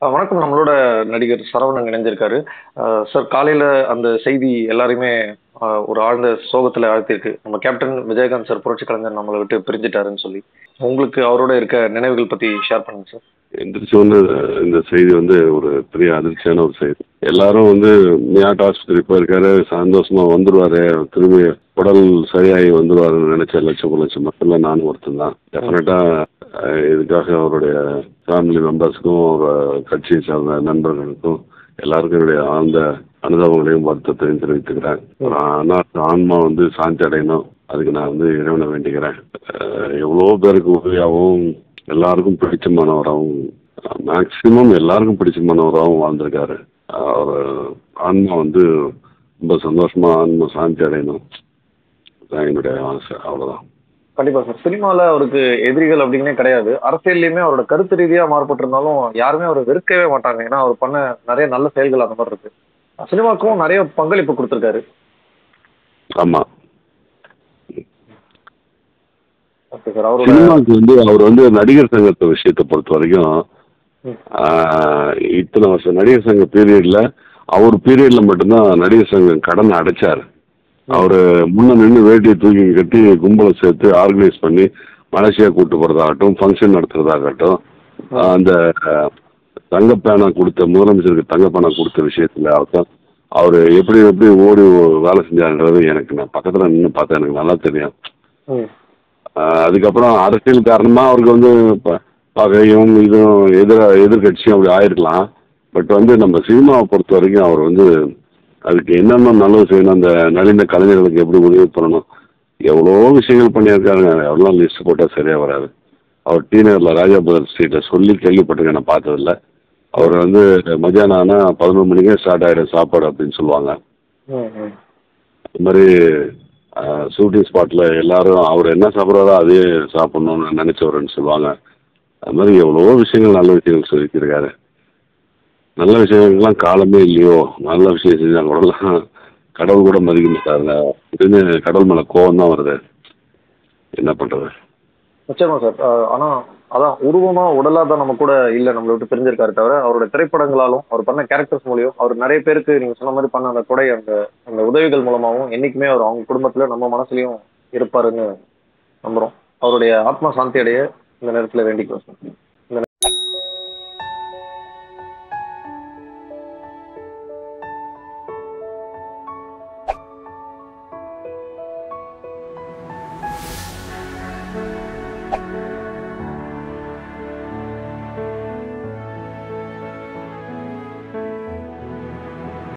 அ வணக்கம். நம்மளோட நடிகர் சரவணன் இணைஞ்சிருக்காரு. அ சார் காலையில அந்த செய்தி எல்லாரையுமே அ ஒரு ஆழ்ந்த சோகத்துல ஆழ்த்தியிருக்கு. நம்ம கேப்டன் விஜயகாந்த் சார் புரட்சி கலைஞர் நம்மள விட்டு பிரிஞ்சுட்டாருன்னு சொல்லி. உங்களுக்கு அவரோட இருக்க நினைவுகள் பத்தி ஷேர் பண்ணுங்க சார். எந்திரிச்ச உடனே இந்த செய்தி வந்து ஒரு பெரிய அதிர்ச்சியான ஒரு செய்தி. எல்லாரும் வந்து மியாட் ஆஸ்பத்திரி போயிருக்காரு, சந்தோஷமா வந்துருவாரு, திரும்பி உடல் சரியாகி வந்துருவாருன்னு நினைச்ச லட்சம் லட்சம் மக்கள்ல நானும் ஒருத்தன் தான். டெஃபினட்டா இதுக்காக அவருடைய ஃபேமிலி மெம்பர்ஸ்க்கும், அவர் கட்சியை சார்ந்த நண்பர்களுக்கும் எல்லாருக்கும் என்னுடைய ஆழ்ந்த அனுதாபங்களையும் வருத்தத்தையும் தெரிவித்துக்கிறேன். ஒரு அனாதை ஆன்மா வந்து சாந்தி அடையணும். அதுக்கு நான் வந்து இறைவனை வேண்டிக்கிறேன். அஹ் எவ்வளோ பேருக்கு உதவியாகவும் எல்லாருக்கும் பிடிச்சமானவராகவும் மேக்சிமம் எல்லாருக்கும் பிடிச்சமானவராகவும் வாழ்ந்திருக்காரு. அவர் ஆன்மா வந்து ரொம்ப சந்தோஷமா ஆன்மா சாந்தி அடையணும். அதான் என்னுடைய ஆசை அவ்வளோதான். கண்டிப்பா சார். சினிமால அவருக்கு எதிரிகள் அப்படின்னே கிடையாது. அரசியல்லயுமே அவரோட கருத்து ரீதியா மாறுபட்டிருந்தாலும் யாருமே அவர வெறுக்கவே மாட்டாங்க. ஏன்னா அவர் பண்ண நிறைய நல்ல செயல்கள் அந்த மாரி இருக்கு. சினிமாக்கும் நிறைய பங்களிப்பு குடுத்திருக்காரு. ஆமா. Okay sir. அவரோட சினிமாவுக்கு வந்து அவர் வந்து நடிகர் சங்கத்த விஷயத்தை பொறுத்த வரைக்கும் ம். ஆஹ், இத்தனை வருஷம் நடிகர் சங்க பீரியட்ல அவர் பீரியட்ல மட்டும்தான் நடிகர் சங்கம் கடன் அடைச்சாரு. அவரு முன்ன நின்று வேட்டியை தூக்கி கட்டி கும்பலை சேர்த்து ஆர்கனைஸ் பண்ணி மலேசியா கூட்டு போறதாகட்டும் ஃபங்க்ஷன் நடத்துறதாகட்டும் ஆஹ், அந்த ஆஹ், தங்கப்பேனா கொடுத்த முதலமைச்சருக்கு தங்கப்பேனா கொடுத்த விஷயத்துல அவர்தான் அவர் எப்படி எப்படி ஓடி வேலை செஞ்சாருன்றது எனக்கு நான் பக்கத்துல நின்று பார்த்தா எனக்கு நல்லா தெரியும். ம். ஆஹ் அதுக்கப்புறம் அரசியல் காரணமா அவருக்கு வந்து ப- பகையும் இதுவும் எதிர எதிர்கட்சியும் அப்படி ஆயிருக்கலாம் பட் வந்து நம்ம சினிமாவை பொறுத்த வரைக்கும் அவர் வந்து அதுக்கு என்னென்ன நல்லது செய்யணும் அந்த நலிந்த கலைஞர்களுக்கு எப்படி உதவி பண்ணணும் எவ்வளோ விஷயங்கள் பண்ணியிருக்காருங்க எவ்வளோ லிஸ்ட் போட்டால் சரியா வராது அவர் டி நகரில் ராஜாபுரம் ஸ்ட்ரீட்டில் சொல்லி கேள்விப்பட்டிருக்கேன் நான் பார்த்ததில்ல அவர் வந்து மத்தியானம் ஆனால் பதினொரு மணிக்கே ஸ்டார்ட் ஆகிடும் சாப்பாடு அப்படின்னு சொல்லுவாங்க ம். ம். அது மாதிரி ஷூட்டிங் ஸ்பாட்டில் எல்லாரும் அவர் என்ன சாப்பிட்றாரோ அதே சாப்பிட்ணுன்னு நினச்சவருன்னு சொல்லுவாங்க அது மாதிரி எவ்வளவோ விஷயங்கள் நல்ல விஷயங்கள் சொல்லியிருக்காரு நல்ல விஷயங்களுக்கெல்லாம் காலமே இல்லையோ நல்ல விஷயம் செஞ்சால் கூடலாம் கடவுள் கூட மதிக்க மாட்டாருங்க அப்படின்னு கடவுள் மேலே கோவம் தான் வருது என்ன பண்ணுறது நிச்சயமா சார். அ ஆனா அதான் உருவமா, உடலா தான் நம்ம கூட இல்ல நம்மள விட்டு பிரிஞ்சிருக்காரு தவிர, அவரோட திரைப்படங்களாலும், அவர் பண்ண கேரக்டர்ஸ் மூலியம், அவர் நிறைய பேருக்கு நீங்க சொன்ன மாரி பண்ண அந்த கொடை, அந்த அந்த உதவிகள் மூலமாவும் என்னைக்குமே அவர் அவங்க குடும்பத்துல நம்ம மனசுலயும் இருப்பாருன்னு நம்புறோம். அவருடைய ஆத்மா சாந்தி அடைய இந்த நேரத்துல வேண்டிக்கிறோம் சார்.